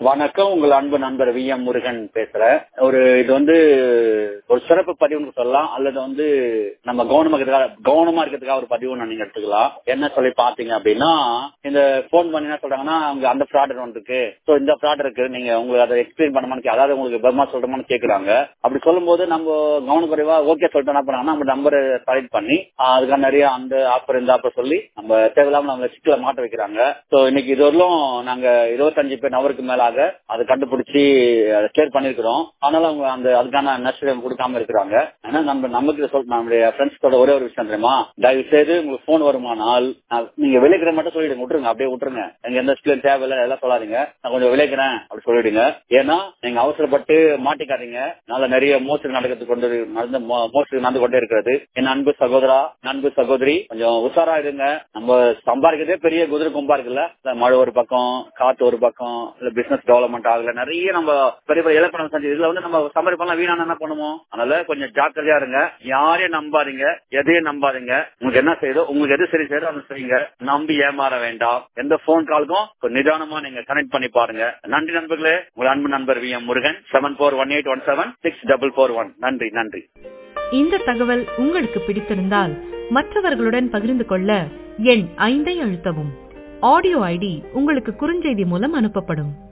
வணக்கம் உங்கள் அன்பு நண்பர் வி எம் முருகன் பேசுறேன் ஒரு இது வந்து ஒரு சிறப்பு பதிவுன்னு சொல்லலாம் அல்லது வந்து நம்ம கவனமா இருக்கிறதுக்காக கவனமா இருக்கிறதுக்காக ஒரு பதிவு நீங்க எடுத்துக்கலாம் என்ன சொல்லி பாத்தீங்க அப்படின்னா இந்த போன் பண்ணி என்ன சொல்றாங்கன்னா அவங்க அந்த ஃபிராட் ஒன்று இருக்கு சோ இந்த ஃபிராட் இருக்கு நீங்க உங்களுக்கு அதை எக்ஸ்பிளைன் பண்ணமான்னு கே- அதாவது உங்களுக்கு பெர்மா சொல்றமான்னு கேக்குறாங்க அப்படி சொல்லும்போது நம்ம கவனக்குறைவா ஓகே சொல்லிட்டு என்ன பண்ணாங்கன்னா நம்ம நம்பர் செலக்ட் பண்ணி ஆஹ் அதுக்கான நிறைய அந்த ஆஃபர் இந்த ஆஃபர் சொல்லி நம்ம தேவையில்லாம நம்மள சிக்கல மாட்ட வைக்கிறாங்க சோ இன்னைக்கு இது வரலும் நாங்க இருபத்தஞ்சு பேர் நபருக்கு மேலாக அதை கண்டுபிடிச்சு அதை கிளியர் பண்ணிருக்கிறோம் ஆனாலும் அவங்க அந்த அதுக்கான நஷ்டம் கொடுக்காம இருக்கிறாங்க ஆனா நம்ம நமக்கு சொல் நம்மளுடைய ஃப்ரெண்ட்ஸோட ஒரே ஒரு விஷயம் தெரியுமா தயவு செய்து உங்களுக்கு போன் வருமானால் நான் நீங்க விளைக்கிற மட்டும் சொல்லிடுங்க விட்டுருங்க அப்படியே விட்டுருங்க எங்க எந்த ஸ்கில் தேவையில்லை எல்லாம் சொல்லாதீங்க நான் கொஞ்சம் விளைக்கிறேன் அப்படி சொல்லிடுங்க ஏன்னா நீங்க அவசரப்பட்டு மாட்டிக்காதீங்க நல்ல நிறைய மோசடி நடக்கிறது கொண்டு நடந்து மோ- மோசடி நடந்து கொண்டே இருக்கிறது என் அன்பு சகோதரா அன்பு சகோதரி கொஞ்சம் உஷாரா இருங்க நம்ம சம்பாதிக்கிறதே பெரிய குதிரை கொம்பா இருக்குல்ல இல்ல மழை ஒரு பக்கம் காத்து ஒரு பக்கம் இல்ல பிசினஸ் டெவலப்மெண்ட் ஆகல நிறைய நம்ம பெரிய பெரிய இழப்பு நம்ம செஞ்சு இதுல வந்து நம்ம சம்பாதிப்பெல்லாம் வீணான என்ன பண்ணுவோம் அதனால கொஞ்சம் ஜாக்கிரதையா இருங்க யாரையும் நம்பாதீங்க எதையும் நம்பாதீங்க உங்களுக்கு என்ன செய்யுதோ உங்களுக்கு எது சரி செய்யுதோ அதை செய்யுங்க நம்பி ஏமாற வேண்டாம் எந்த போன் காலுக்கும் கொஞ்சம் நிதானமா நீங்க கனெக்ட் பண்ணி பாருங்க நன்றி நண்பர்களே உங்கள் அன்பு நண்பர் V M Murugan seven four one eight one seven six double four one நன்றி நன்றி இந்த தகவல் உங்களுக்கு பிடித்திருந்தால் மற்றவர்களுடன் பகிர்ந்து கொள்ள எண் ஐந்தை அழுத்தவும் ஆடியோ ஐடி உங்களுக்கு குறுஞ்செய்தி மூலம் அனுப்பப்படும்